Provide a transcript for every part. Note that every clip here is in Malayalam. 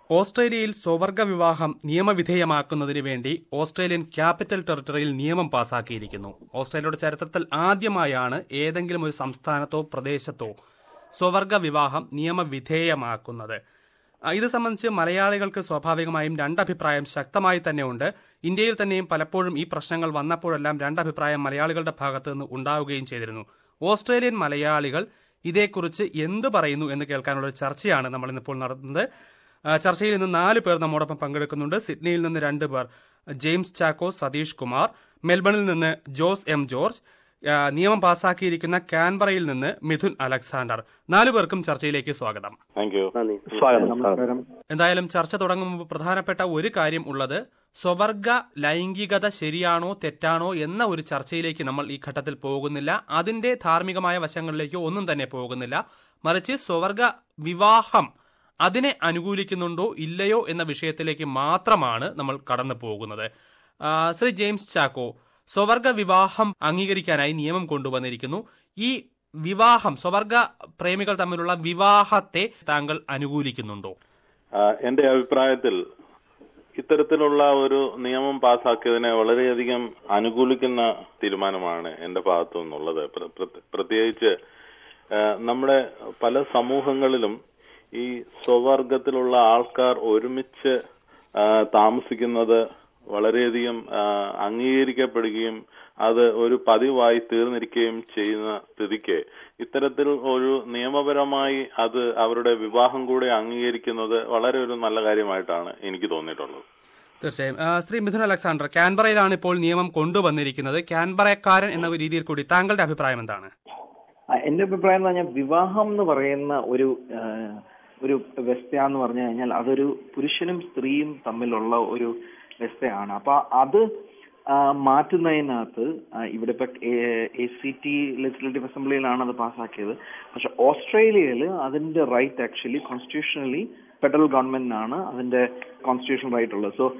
ഓസ്ട്രേലിയയിൽ സ്വവർഗ വിവാഹം നിയമവിധേയമാക്കുന്നതിന് വേണ്ടി ഓസ്ട്രേലിയൻ ക്യാപിറ്റൽ ടെറിട്ടറിയിൽ നിയമം പാസാക്കിയിരിക്കുന്നു ഓസ്ട്രേലിയയുടെ ചരിത്രത്തിൽ ആദ്യമായാണ് ഏതെങ്കിലും ഒരു സംസ്ഥാനത്തോ പ്രദേശത്തോ സ്വവർഗ വിവാഹം നിയമവിധേയമാക്കുന്നത് ആ, ഇത് സംബന്ധിച്ച് മലയാളികൾക്ക് സ്വാഭാവികമായും രണ്ടഭിപ്രായം ശക്തമായി തന്നെ ഉണ്ട് ഇന്ത്യയിൽ തന്നെയും പലപ്പോഴും ഈ പ്രശ്നങ്ങൾ വന്നപ്പോഴെല്ലാം രണ്ടഭിപ്രായം മലയാളികളുടെ ഭാഗത്ത് നിന്ന് ഉണ്ടാവുകയും ചെയ്തിരുന്നു ഓസ്ട്രേലിയൻ മലയാളികൾ ഇതേക്കുറിച്ച് എന്ത് പറയുന്നു എന്ന് കേൾക്കാനുള്ള ഒരു ചർച്ചയാണ് നമ്മൾ ഇന്നിപ്പോൾ നടത്തുന്നത് ആ, ചർച്ചയിൽ ഇന്ന് നാല് പേർ നമ്മോടൊപ്പം പങ്കെടുക്കുന്നുണ്ട് സിഡ്നിയിൽ നിന്ന് രണ്ട് പേർ ജെയിംസ് ചാക്കോ സതീഷ് കുമാർ മെൽബണിൽ നിന്ന് ജോസ് എം ജോർജ് ആ, നിയമം പാസാക്കിയിരിക്കുന്ന കാൻബറയിൽ നിന്ന് മിഥുൻ അലക്സാണ്ടർ നാലു പേർക്കും ചർച്ചയിലേക്ക് സ്വാഗതം താങ്ക് യു നന്ദി സ്വാഗതം നമസ്കാരം എന്തായാലും ചർച്ച തുടങ്ങും മുമ്പ് പ്രധാനപ്പെട്ട ഒരു കാര്യം ഉള്ളത് സ്വവർഗ ലൈംഗികത ശരിയാണോ തെറ്റാണോ എന്ന ഒരു ചർച്ചയിലേക്ക് നമ്മൾ ഈ ഘട്ടത്തിൽ പോകുന്നില്ല അതിന്റെ ധാർമ്മികമായ വശങ്ങളിലേക്കോ ഒന്നും തന്നെ പോകുന്നില്ല മറിച്ച് സ്വവർഗ വിവാഹം അതിനെ അനുകൂലിക്കുന്നുണ്ടോ ഇല്ലയോ എന്ന വിഷയത്തിലേക്ക് മാത്രമാണ് നമ്മൾ കടന്നു പോകുന്നത് ആ, ശ്രീ ജെയിംസ് ചാക്കോ സ്വവർഗ വിവാഹം അംഗീകരിക്കാനായി നിയമം കൊണ്ടുവന്നിരിക്കുന്നു ഈ വിവാഹം സ്വവർഗ പ്രേമികൾ തമ്മിലുള്ള വിവാഹത്തെ താങ്കൾ അനുകൂലിക്കുന്നുണ്ടോ ആ, എന്റെ അഭിപ്രായത്തിൽ ഇത്തരത്തിലുള്ള ഒരു നിയമം പാസാക്കിയതിനെ വളരെയധികം അനുകൂലിക്കുന്ന തീരുമാനമാണ് എന്റെ ഭാഗത്തു നിന്നുള്ളത് പ്ര- പ്ര- പ്രത്യേകിച്ച് ആ, നമ്മുടെ പല സമൂഹങ്ങളിലും ഈ സ്വവർഗത്തിലുള്ള ആൾക്കാർ ഒരുമിച്ച് ആ, താമസിക്കുന്നത് വളരെയധികം ആ, അംഗീകരിക്കപ്പെടുകയും അത് ഒരു പതിവായി തീർന്നിരിക്കുകയും ചെയ്യുന്ന സ്ഥിതിക്ക് ഇത്തരത്തിൽ ഒരു നിയമപരമായി അത് അവരുടെ വിവാഹം കൂടെ അംഗീകരിക്കുന്നത് വളരെ ഒരു നല്ല കാര്യമായിട്ടാണ് എനിക്ക് തോന്നിയിട്ടുള്ളത് തീർച്ചയായും ആ, ശ്രീ മിഥുൻ അലക്സാണ്ടർ കാൻബറയിലാണ് ഇപ്പോൾ നിയമം കൊണ്ടുവന്നിരിക്കുന്നത് കാൻബറക്കാരൻ എന്ന രീതിയിൽ കൂടി താങ്കളുടെ അഭിപ്രായം എന്താണ് ആ, എന്റെ അഭിപ്രായം എന്ന് പറഞ്ഞാൽ വിവാഹം എന്ന് പറയുന്ന ഒരു ആ, ഒരു വ്യവസ്ഥ എന്ന് പറഞ്ഞു കഴിഞ്ഞാൽ അതൊരു പുരുഷനും സ്ത്രീയും തമ്മിലുള്ള ഒരു വ്യവസ്ഥയാണ് അപ്പൊ അത് ആ, മാറ്റുന്നതിനകത്ത് ആ, ഇവിടെ ഇപ്പൊ എ സി ടി ലെജിസ്ലേറ്റീവ് അസംബ്ലിയിലാണ് അത് പാസ്സാക്കിയത് പക്ഷെ ഓസ്ട്രേലിയയിൽ അതിന്റെ റൈറ്റ് ആക്ച്വലി കോൺസ്റ്റിറ്റ്യൂഷണലി ഫെഡറൽ ഗവൺമെന്റിനാണ് അതിന്റെ കോൺസ്റ്റിറ്റ്യൂഷൻ റൈറ്റ് ഉള്ളത് സോ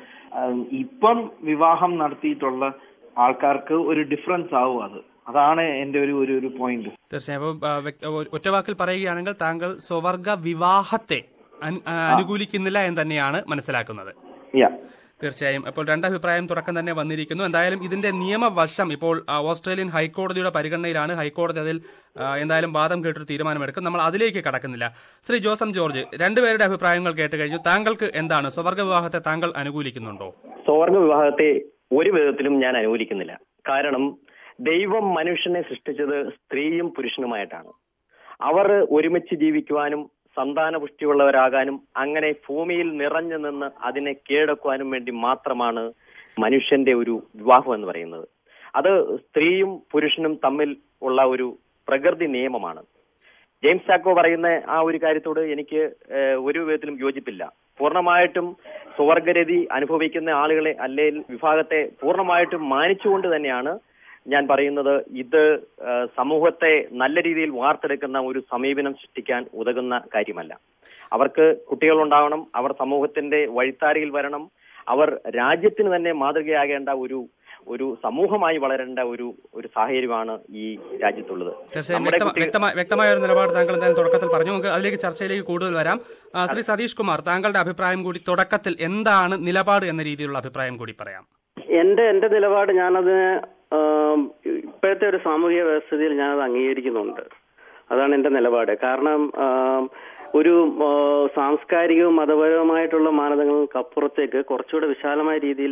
ഇപ്പം വിവാഹം നടത്തിയിട്ടുള്ള ആൾക്കാർക്ക് ഒരു ഡിഫറൻസ് ആവും അത് അതാണ് എന്റെ ഒരു ഒരു ഒരു പോയിന്റ് തീർച്ചയായും അപ്പോൾ ആ, വ്യക്ത- ഒ- ഒറ്റവാക്കിൽ പറയുകയാണെങ്കിൽ താങ്കൾ സ്വവർഗ വിവാഹത്തെ അൻ- ആ, അനുകൂലിക്കുന്നില്ല എന്ന് തന്നെയാണ് മനസ്സിലാക്കുന്നത് യാ തീർച്ചയായും അപ്പോൾ രണ്ടഭിപ്രായം തുടക്കം തന്നെ വന്നിരിക്കുന്നു എന്തായാലും ഇതിന്റെ നിയമവശം ഇപ്പോൾ ആ, ഓസ്ട്രേലിയൻ ഹൈക്കോടതിയുടെ പരിഗണനയിലാണ് ഹൈക്കോടതി അതിൽ ആ, എന്തായാലും വാദം കേട്ടൊരു തീരുമാനമെടുക്കും നമ്മൾ അതിലേക്ക് കടക്കുന്നില്ല ശ്രീ ജോസം ജോർജ് രണ്ടുപേരുടെ അഭിപ്രായങ്ങൾ കേട്ട് കഴിഞ്ഞു താങ്കൾക്ക് എന്താണ് സ്വവർഗ വിവാഹത്തെ താങ്കൾ അനുകൂലിക്കുന്നുണ്ടോ സ്വർഗ വിവാഹത്തെ ഒരു വിധത്തിലും ഞാൻ അനുകൂലിക്കുന്നില്ല കാരണം ദൈവം മനുഷ്യനെ സൃഷ്ടിച്ചത് സ്ത്രീയും പുരുഷനുമായിട്ടാണ് അവർ ഒരുമിച്ച് ജീവിക്കുവാനും സന്താന പുഷ്ടിയുള്ളവരാകാനും അങ്ങനെ ഭൂമിയിൽ നിറഞ്ഞു നിന്ന് അതിനെ കീഴടക്കുവാനും വേണ്ടി മാത്രമാണ് മനുഷ്യന്റെ ഒരു വിവാഹം എന്ന് പറയുന്നത് അത് സ്ത്രീയും പുരുഷനും തമ്മിൽ ഉള്ള ഒരു പ്രകൃതി നിയമമാണ് ജെയിംസ് ചാക്കോ പറയുന്ന ആ ഒരു കാര്യത്തോട് എനിക്ക് ഏഹ്, ഒരു വിധത്തിലും യോജിപ്പില്ല പൂർണ്ണമായിട്ടും സ്വർഗരതി അനുഭവിക്കുന്ന ആളുകളെ അല്ലെങ്കിൽ വിഭാഗത്തെ പൂർണ്ണമായിട്ടും മാനിച്ചുകൊണ്ട് തന്നെയാണ് ഞാൻ പറയുന്നത് ഇത് ഏഹ്, സമൂഹത്തെ നല്ല രീതിയിൽ വാർത്തെടുക്കുന്ന ഒരു സമീപനം സൃഷ്ടിക്കാൻ ഉതകുന്ന കാര്യമല്ല അവർക്ക് കുട്ടികൾ ഉണ്ടാവണം അവർ സമൂഹത്തിന്റെ വഴിത്താരയിൽ വരണം അവർ രാജ്യത്തിന് തന്നെ മാതൃകയാകേണ്ട ഒരു ഒരു സമൂഹമായി വളരേണ്ട ഒരു ഒരു സാഹചര്യമാണ് ഈ രാജ്യത്തുള്ളത് തീർച്ചയായും നമ്മുടെ വ്യക്തമ- കുട്ടികൾ- വ്യക്തമായ വ്യക്തമായ ഒരു നിലപാട് താങ്കൾ എന്തായാലും തുടക്കത്തിൽ പറഞ്ഞു നമുക്ക് അതിലേക്ക് ചർച്ചയിലേക്ക് കൂടുതൽ വരാം ആ, ശ്രീ സതീഷ് കുമാർ താങ്കളുടെ അഭിപ്രായം കൂടി തുടക്കത്തിൽ എന്താണ് നിലപാട് എന്ന രീതിയിലുള്ള അഭിപ്രായം കൂടി പറയാം എന്റെ എന്റെ നിലപാട് ഞാനത് ആം, ഇപ്പോഴത്തെ ഒരു സാമൂഹിക വ്യവസ്ഥയിൽ ഞാനത് അംഗീകരിക്കുന്നുണ്ട് അതാണ് എന്റെ നിലപാട് കാരണം ആം, ഒരു ആ, സാംസ്കാരികവും മതപരവുമായിട്ടുള്ള മാനദണ്ഡങ്ങൾക്കപ്പുറത്തേക്ക് കുറച്ചുകൂടെ വിശാലമായ രീതിയിൽ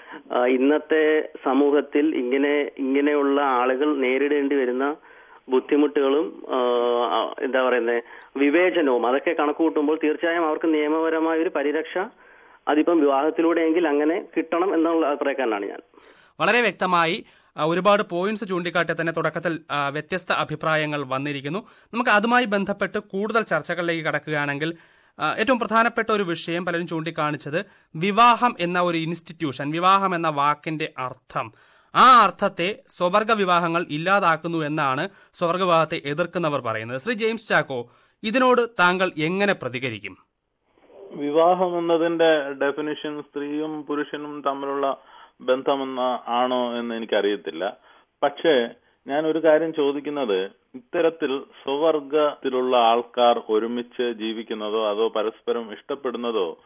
ഇന്നത്തെ സമൂഹത്തിൽ ഇങ്ങനെ ഇങ്ങനെയുള്ള ആളുകൾ നേരിടേണ്ടി വരുന്ന ബുദ്ധിമുട്ടുകളും ആ, ആ, എന്താ പറയുന്നത് വിവേചനവും അതൊക്കെ കണക്ക് കൂട്ടുമ്പോൾ തീർച്ചയായും അവർക്ക് നിയമപരമായ ഒരു പരിരക്ഷ അതിപ്പം വിവാഹത്തിലൂടെയെങ്കിൽ അങ്ങനെ കിട്ടണം എന്നുള്ള അഭിപ്രായക്കാരനാണ് ഞാൻ വളരെ വ്യക്തമായി ആ, ഒരുപാട് പോയിന്റ്സ് ചൂണ്ടിക്കാട്ടി തന്നെ തുടക്കത്തിൽ ആ, വ്യത്യസ്ത അഭിപ്രായങ്ങൾ വന്നിരിക്കുന്നു നമുക്ക് അതുമായി ബന്ധപ്പെട്ട് കൂടുതൽ ചർച്ചകളിലേക്ക് കടക്കുകയാണെങ്കിൽ ആ, ഏറ്റവും പ്രധാനപ്പെട്ട ഒരു വിഷയം പലരും ചൂണ്ടിക്കാണിച്ചത് വിവാഹം എന്ന ഒരു ഇൻസ്റ്റിറ്റ്യൂഷൻ വിവാഹം എന്ന വാക്കിന്റെ അർത്ഥം ആ അർത്ഥത്തെ സ്വവർഗ വിവാഹങ്ങൾ ഇല്ലാതാക്കുന്നു എന്നാണ് സ്വവർഗ വിവാഹത്തെ എതിർക്കുന്നവർ പറയുന്നത് ശ്രീ ജെയിംസ് ചാക്കോ ഇതിനോട് താങ്കൾ എങ്ങനെ പ്രതികരിക്കും വിവാഹം എന്നതിന്റെ ഡെഫിനിഷൻ സ്ത്രീയും പുരുഷനും തമ്മിലുള്ള ബന്ധമെന്ന ആണോ എന്ന് എനിക്കറിയത്തില്ല പക്ഷേ ഞാൻ ഒരു കാര്യം ചോദിക്കുന്നത് ഇത്തരത്തിൽ സ്വവർഗത്തിലുള്ള ആൾക്കാർ ഒരുമിച്ച് ജീവിക്കുന്നതോ അതോ പരസ്പരം ഇഷ്ടപ്പെടുന്നതോ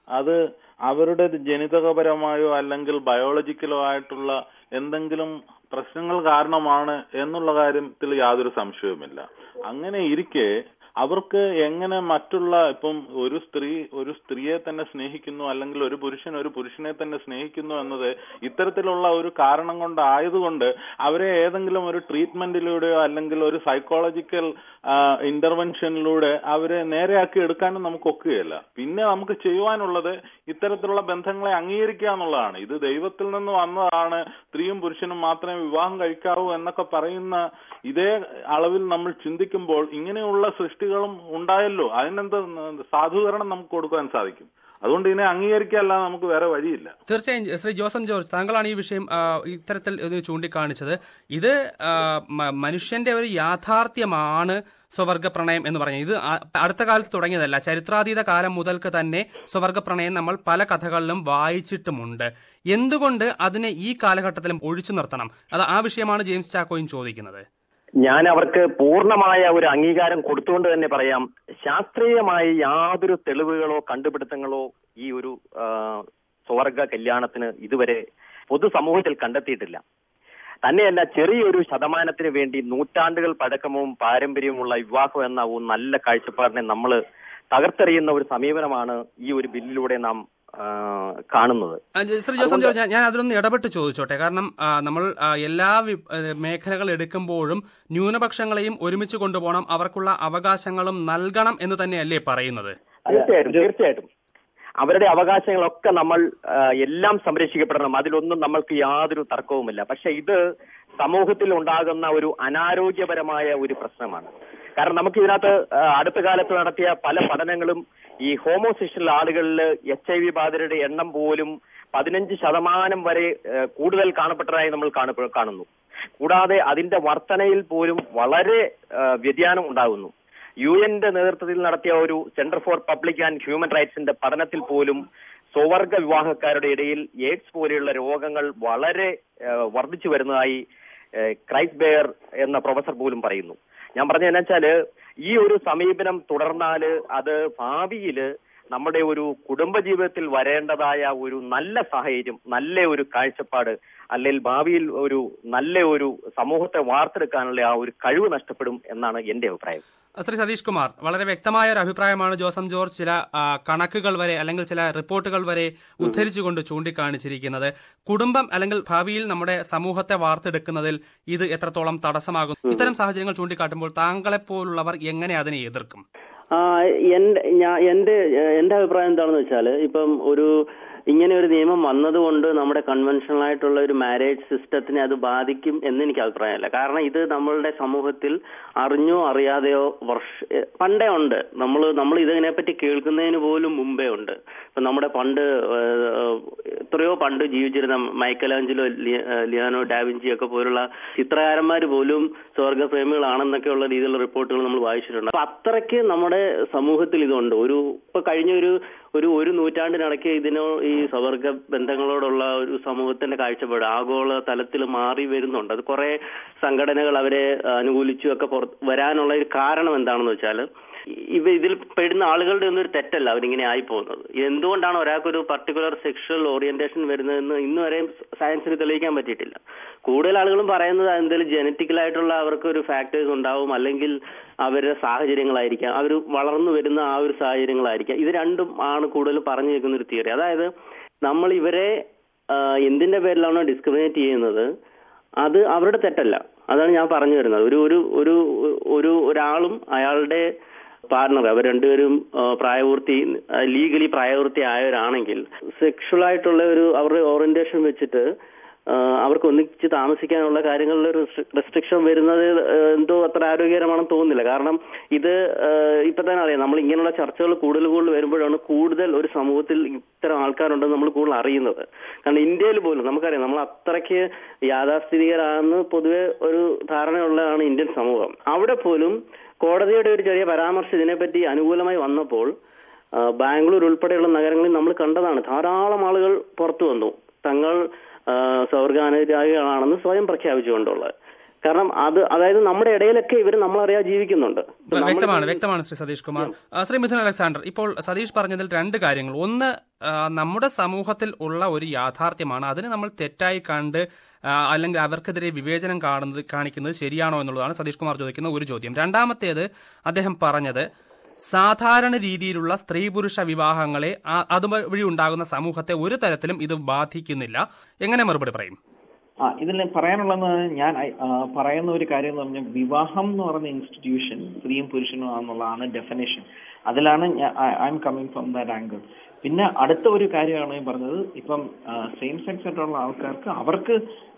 അത് അവരുടെ ജനിതകപരമായോ അല്ലെങ്കിൽ ബയോളജിക്കലോ ആയിട്ടുള്ള എന്തെങ്കിലും പ്രശ്നങ്ങൾ കാരണമാണ് എന്നുള്ള കാര്യത്തിൽ യാതൊരു സംശയവുമില്ല അങ്ങനെ ഇരിക്കെ അവർക്ക് എങ്ങനെ മറ്റുള്ള ഇപ്പം ഒരു സ്ത്രീ ഒരു സ്ത്രീയെ തന്നെ സ്നേഹിക്കുന്നു അല്ലെങ്കിൽ ഒരു പുരുഷൻ ഒരു പുരുഷനെ തന്നെ സ്നേഹിക്കുന്നു എന്നത് ഇത്തരത്തിലുള്ള ഒരു കാരണം കൊണ്ടായതുകൊണ്ട് അവരെ ഏതെങ്കിലും ഒരു ട്രീറ്റ്മെന്റിലൂടെയോ അല്ലെങ്കിൽ ഒരു സൈക്കോളജിക്കൽ ഇന്റർവെൻഷനിലൂടെ അവരെ നേരെയാക്കി എടുക്കാനും നമുക്ക് ഒക്കുകയില്ല പിന്നെ നമുക്ക് ചെയ്യുവാനുള്ളത് ഇത്തരത്തിലുള്ള ബന്ധങ്ങളെ അംഗീകരിക്കുക എന്നുള്ളതാണ് ഇത് ദൈവത്തിൽ നിന്ന് വന്നതാണ് സ്ത്രീയും പുരുഷനും മാത്രമേ വിവാഹം കഴിക്കാവൂ എന്നൊക്കെ പറയുന്ന ഇതേ അളവിൽ നമ്മൾ ചിന്തിക്കുമ്പോൾ ഇങ്ങനെയുള്ള സൃഷ്ടികളും ഉണ്ടായല്ലോ അതിനെന്ത് സാധൂകരണം നമുക്ക് കൊടുക്കാൻ സാധിക്കും അതുകൊണ്ട് ഇതിനെ അംഗീകരിക്കാനല്ലാതെ നമുക്ക് വേറെ വഴിയില്ല തീർച്ചയായും ശ്രീ ജോസം ജോർജ് താങ്കളാണ് ഈ വിഷയം ആ, ഇത്തരത്തിൽ ഒന്ന് ചൂണ്ടിക്കാണിച്ചത് ഇത് ആ, മ- മനുഷ്യന്റെ ഒരു യാഥാർത്ഥ്യമാണ് സ്വവർഗ പ്രണയം എന്ന് പറഞ്ഞത് ഇത് ആ- അടുത്ത കാലത്ത് തുടങ്ങിയതല്ല ചരിത്രാതീത കാലം മുതൽക്ക് തന്നെ സ്വവർഗ പ്രണയം നമ്മൾ പല കഥകളിലും വായിച്ചിട്ടുമുണ്ട് എന്തുകൊണ്ട് അതിനെ ഈ കാലഘട്ടത്തിലും ഒഴിച്ചു നിർത്തണം അത് ആ വിഷയമാണ് ജെയിംസ് ചാക്കോയും ചോദിക്കുന്നത് ഞാൻ അവർക്ക് പൂർണ്ണമായ ഒരു അംഗീകാരം കൊടുത്തുകൊണ്ട് തന്നെ പറയാം ശാസ്ത്രീയമായി യാതൊരു തെളിവുകളോ കണ്ടുപിടുത്തങ്ങളോ ഈ ഒരു ആ, സ്വർഗ കല്യാണത്തിന് ഇതുവരെ പൊതുസമൂഹത്തിൽ കണ്ടെത്തിയിട്ടില്ല തന്നെയല്ല ചെറിയൊരു ശതമാനത്തിന് വേണ്ടി നൂറ്റാണ്ടുകൾ പഴക്കവും പാരമ്പര്യവുമുള്ള വിവാഹം എന്ന ഒരു നല്ല കാഴ്ചപ്പാടിനെ നമ്മൾ തകർത്തെറിയുന്ന ഒരു സമീപനമാണ് ഈ ഒരു ബില്ലിലൂടെ നാം ആ, കാണുന്നത് ആ, ജെ- ശ്രീ ജോസഫ് ജോർജ് ഞാൻ- ഞാൻ അതിലൊന്ന് ഇടപെട്ട് ചോദിച്ചോട്ടെ കാരണം ആ, നമ്മൾ ആ, എല്ലാ വി- ഏ, മേഖലകൾ എടുക്കുമ്പോഴും ന്യൂനപക്ഷങ്ങളെയും ഒരുമിച്ച് കൊണ്ടുപോകണം അവർക്കുള്ള അവകാശങ്ങളും നൽകണം എന്ന് തന്നെയല്ലേ പറയുന്നത് തീർച്ചയായിട്ടും തീർച്ചയായിട്ടും അവരുടെ അവകാശങ്ങളൊക്കെ നമ്മൾ ആ, എല്ലാം സംരക്ഷിക്കപ്പെടണം അതിലൊന്നും നമ്മൾക്ക് യാതൊരു തർക്കവുമില്ല പക്ഷെ ഇത് സമൂഹത്തിൽ ഉണ്ടാകുന്ന ഒരു അനാരോഗ്യപരമായ ഒരു പ്രശ്നമാണ് കാരണം നമുക്ക് ഇതിനകത്ത് ആ, അടുത്ത കാലത്ത് നടത്തിയ പല പഠനങ്ങളും ഈ ഹോമോസെക്ഷൽ ആളുകളിൽ എച്ച് ഐ വി ബാധിതരുടെ എണ്ണം പോലും പതിനഞ്ച് ശതമാനം വരെ ആ, കൂടുതൽ കാണപ്പെട്ടതായി നമ്മൾ കാണപ്പെ- കാണുന്നു കൂടാതെ അതിന്റെ വർധനയിൽ പോലും വളരെ ആ, വ്യതിയാനം ഉണ്ടാകുന്നു യു എന്റെ നേതൃത്വത്തിൽ നടത്തിയ ഒരു centre for public and human റൈറ്റ്സിന്റെ പഠനത്തിൽ പോലും സ്വവർഗ വിവാഹക്കാരുടെ ഇടയിൽ എയ്ഡ്സ് പോലെയുള്ള രോഗങ്ങൾ വളരെ ആ, വർദ്ധിച്ചു വരുന്നതായി ആ, ക്രൈസ് ബെയർ എന്ന പ്രൊഫസർ പോലും പറയുന്നു ഞാൻ പറഞ്ഞ എന്നാ വെച്ചാല് ഈ ഒരു സമീപനം തുടർന്നാല് അത് ഭാവിയില് നമ്മുടെ ഒരു കുടുംബജീവിതത്തിൽ വരേണ്ടതായ ഒരു നല്ല സാഹചര്യം നല്ല ഒരു കാഴ്ചപ്പാട് അല്ലെങ്കിൽ ഭാവിയിൽ ഒരു നല്ല ഒരു സമൂഹത്തെ വാർത്തെടുക്കാനുള്ള ആ ഒരു കഴിവ് നഷ്ടപ്പെടും എന്നാണ് എന്റെ അഭിപ്രായം ശ്രീ സതീഷ് കുമാർ വളരെ വ്യക്തമായ ഒരു അഭിപ്രായമാണ് ജോസം ജോർജ് ചില ആ, കണക്കുകൾ വരെ അല്ലെങ്കിൽ ചില റിപ്പോർട്ടുകൾ വരെ ഉദ്ധരിച്ചുകൊണ്ട് ചൂണ്ടിക്കാണിച്ചിരിക്കുന്നത് കുടുംബം അല്ലെങ്കിൽ ഭാവിയിൽ നമ്മുടെ സമൂഹത്തെ വാർത്തെടുക്കുന്നതിൽ ഇത് എത്രത്തോളം തടസ്സമാകും ഇത്തരം സാഹചര്യങ്ങൾ ചൂണ്ടിക്കാട്ടുമ്പോൾ താങ്കളെപ്പോലുള്ളവർ എങ്ങനെ അതിനെ എതിർക്കും ആ എന്റെ ഞാൻ എന്റെ എന്റെ അഭിപ്രായം എന്താണെന്ന് വെച്ചാല് ഇപ്പം ഒരു ഇങ്ങനെ ഒരു നിയമം വന്നതുകൊണ്ട് നമ്മുടെ കൺവെൻഷണൽ ആയിട്ടുള്ള ഒരു മാരേജ് സിസ്റ്റത്തിനെ അത് ബാധിക്കും എന്ന് എനിക്ക് അഭിപ്രായമില്ല കാരണം ഇത് നമ്മളുടെ സമൂഹത്തിൽ അറിഞ്ഞോ അറിയാതെയോ വർഷ പണ്ടേ ഉണ്ട് നമ്മൾ നമ്മൾ ഇതിനെപ്പറ്റി കേൾക്കുന്നതിന് പോലും മുമ്പേ ഉണ്ട് ഇപ്പൊ നമ്മുടെ പണ്ട് ഏഹ്, എത്രയോ പണ്ട് ജീവിച്ചിരുന്ന മൈക്കലാഞ്ചലോ ലി- ഏഹ്, ലിയാനോ ഡാവിഞ്ചി ഒക്കെ പോലുള്ള ചിത്രകാരന്മാർ പോലും സ്വർഗപ്രേമികളാണെന്നൊക്കെയുള്ള രീതിയിലുള്ള റിപ്പോർട്ടുകൾ നമ്മൾ വായിച്ചിട്ടുണ്ട് അപ്പൊ അത്രയ്ക്ക് നമ്മുടെ സമൂഹത്തിൽ ഇതുണ്ട് ഒരു ഇപ്പൊ കഴിഞ്ഞ ഒരു ഒരു ഒരു നൂറ്റാണ്ടിനിടയ്ക്ക് ഇതിനോ ഈ സ്വവർഗ ബന്ധങ്ങളോടുള്ള ഒരു സമൂഹത്തിന്റെ കാഴ്ചപ്പാട് ആഗോള തലത്തിൽ മാറി വരുന്നുണ്ട് അത് കുറെ സംഘടനകൾ അവരെ അനുകൂലിച്ചു ഒക്കെ പുറ- വരാനുള്ള ഒരു കാരണം എന്താണെന്ന് വെച്ചാൽ ഇവ ഇതിൽ പെടുന്ന ആളുകളുടെ ഒന്നും ഒരു തെറ്റല്ല അവരിങ്ങനെ ആയി പോകുന്നത് എന്തുകൊണ്ടാണ് ഒരാൾക്കൊരു പർട്ടിക്കുലർ സെക്ഷൽ ഓറിയന്റേഷൻ വരുന്നതെന്ന് ഇന്ന് വരെയും സയൻസിന് തെളിയിക്കാൻ പറ്റിയിട്ടില്ല കൂടുതൽ ആളുകളും പറയുന്നത് എന്തെങ്കിലും ജനറ്റിക്കലായിട്ടുള്ള അവർക്ക് ഒരു ഫാക്ടേഴ്സ് ഉണ്ടാവും അല്ലെങ്കിൽ അവരുടെ സാഹചര്യങ്ങളായിരിക്കാം അവർ വളർന്നു വരുന്ന ആ ഒരു സാഹചര്യങ്ങളായിരിക്കാം ഇത് രണ്ടും ആണ് കൂടുതൽ പറഞ്ഞു കേൾക്കുന്ന ഒരു തിയറി അതായത് നമ്മൾ ഇവരെ ആ, എന്തിന്റെ പേരിലാണോ ഡിസ്ക്രിമിനേറ്റ് ചെയ്യുന്നത് അത് അവരുടെ തെറ്റല്ല അതാണ് ഞാൻ പറഞ്ഞു വരുന്നത് ഒരു ഒരു ഒരു ഒരു ഒരാളും അയാളുടെ പാർട്ണർ അവർ രണ്ടുപേരും ആ, പ്രായപൂർത്തി ലീഗലി പ്രായപൂർത്തി ആയവരാണെങ്കിൽ സെക്ഷൽ ആയിട്ടുള്ള ഒരു അവരുടെ ഓറിയന്റേഷൻ വെച്ചിട്ട് ആ, അവർക്ക് ഒന്നിച്ച് താമസിക്കാനുള്ള കാര്യങ്ങളിൽ ഒരു റെസ്ട്രിക്ഷൻ വരുന്നത് ആ, എന്തോ അത്ര ആരോഗ്യകരമാണെന്ന് തോന്നുന്നില്ല കാരണം ഇത് ആ, ഇപ്പൊ തന്നെ അറിയാം നമ്മൾ ഇങ്ങനെയുള്ള ചർച്ചകൾ കൂടുതൽ കൂടുതൽ വരുമ്പോഴാണ് കൂടുതൽ ഒരു സമൂഹത്തിൽ ഇത്തരം ആൾക്കാരുണ്ടെന്ന് നമ്മൾ കൂടുതൽ അറിയുന്നത് കാരണം ഇന്ത്യയിൽ പോലും നമുക്കറിയാം നമ്മൾ അത്രയ്ക്ക് യാഥാസ്ഥിതികരാണെന്ന് പൊതുവെ ഒരു ധാരണയുള്ളതാണ് ഇന്ത്യൻ സമൂഹം അവിടെ പോലും കോടതിയുടെ ഒരു ചെറിയ പരാമർശം ഇതിനെപ്പറ്റി അനുകൂലമായി വന്നപ്പോൾ ആ, ബാംഗ്ലൂർ ഉൾപ്പെടെയുള്ള നഗരങ്ങളിൽ നമ്മൾ കണ്ടതാണ് ധാരാളം ആളുകൾ പുറത്തു വന്നു തങ്ങൾ ആ, സ്വർഗാനുരാഗികളാണെന്ന് സ്വയം പ്രഖ്യാപിച്ചുകൊണ്ടുള്ളത് കാരണം അത് അതായത് നമ്മുടെ ഇടയിലൊക്കെ ഇവർ നമ്മളറിയാതെ ജീവിക്കുന്നുണ്ട് വ്യ- വ്യക്തമാണ് വ്യക്തമാണ് ശ്രീ സതീഷ് കുമാർ ആ, ശ്രീ മിഥുൻ അലക്സാണ്ടർ ഇപ്പോൾ സതീഷ് പറഞ്ഞതിൽ രണ്ട് കാര്യങ്ങൾ ഒന്ന് ആ, നമ്മുടെ സമൂഹത്തിൽ ഉള്ള ഒരു യാഥാർത്ഥ്യമാണ് അതിന് നമ്മൾ തെറ്റായി കണ്ട് ആ, അല്ലെങ്കിൽ അവർക്കെതിരെ വിവേചനം കാണുന്നത് കാണിക്കുന്നത് ശരിയാണോ എന്നുള്ളതാണ് സതീഷ് കുമാർ ചോദിക്കുന്ന ഒരു ചോദ്യം രണ്ടാമത്തേത് അദ്ദേഹം പറഞ്ഞത് സാധാരണ രീതിയിലുള്ള സ്ത്രീ പുരുഷ വിവാഹങ്ങളെ ആ- അതുവഴി ഉണ്ടാകുന്ന സമൂഹത്തെ ഒരു തരത്തിലും ഇത് ബാധിക്കുന്നില്ല എങ്ങനെ മറുപടി പറയും ആ ഇതിൽ പറയാനുള്ളത് ഞാൻ ആ, പറയുന്ന ഒരു കാര്യം എന്ന് പറഞ്ഞാൽ വിവാഹം എന്ന് പറയുന്ന ഇൻസ്റ്റിറ്റ്യൂഷൻ സ്ത്രീയും പുരുഷനും ആണെന്നുള്ളതാണ് ഡെഫിനേഷൻ അതിലാണ് I'm coming from that angle പിന്നെ അടുത്ത ഒരു കാര്യമാണ് ഞാൻ പറഞ്ഞത് ഇപ്പം സെയിം സെക്സ് ആയിട്ടുള്ള ആൾക്കാർക്ക് അവർക്ക്